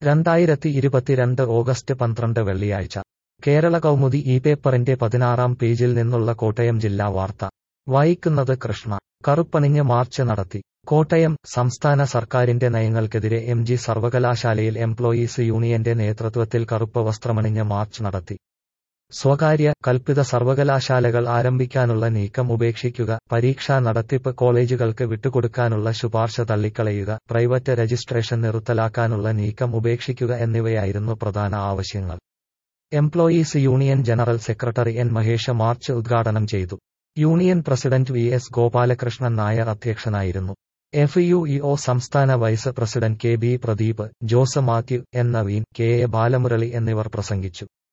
രണ്ടായിരത്തി ഇരുപത്തിരണ്ട് ഓഗസ്റ്റ് പന്ത്രണ്ട് വെള്ളിയാഴ്ച കേരള കൗമുദി ഈ പേപ്പറിന്റെ പതിനാറാം പേജിൽ നിന്നുള്ള കോട്ടയം ജില്ലാ വാർത്ത വായിക്കുന്നത് കൃഷ്ണ കറുപ്പണിഞ്ഞ് മാർച്ച് നടത്തി കോട്ടയം സംസ്ഥാന സർക്കാരിന്റെ നയങ്ങൾക്കെതിരെ എം ജി സർവകലാശാലയിൽ എംപ്ലോയീസ് യൂണിയന്റെ നേതൃത്വത്തിൽ കറുപ്പ് വസ്ത്രമണിഞ്ഞ് മാർച്ച് നടത്തി സ്വകാര്യ കൽപ്പിത സർവകലാശാലകൾ ആരംഭിക്കാനുള്ള നീക്കം ഉപേക്ഷിക്കുക പരീക്ഷാ നടത്തിപ്പ് കോളേജുകൾക്ക് വിട്ടുകൊടുക്കാനുള്ള ശുപാർശ തള്ളിക്കളയുക പ്രൈവറ്റ് രജിസ്ട്രേഷൻ നിർത്തലാക്കാനുള്ള നീക്കം ഉപേക്ഷിക്കുക എന്നിവയായിരുന്നു പ്രധാന ആവശ്യങ്ങൾ employees union general secretary N Mahesha march ഉദ്ഘാടനം ചെയ്തു union president V S Gopalakrishnan Nair അധ്യക്ഷനായിരുന്നു എഫ് യു ഇ ഒ സംസ്ഥാന vice president K B Pradeep Jose Mathew N Naveen K A Balamurali എന്നിവർ പ്രസംഗിച്ചു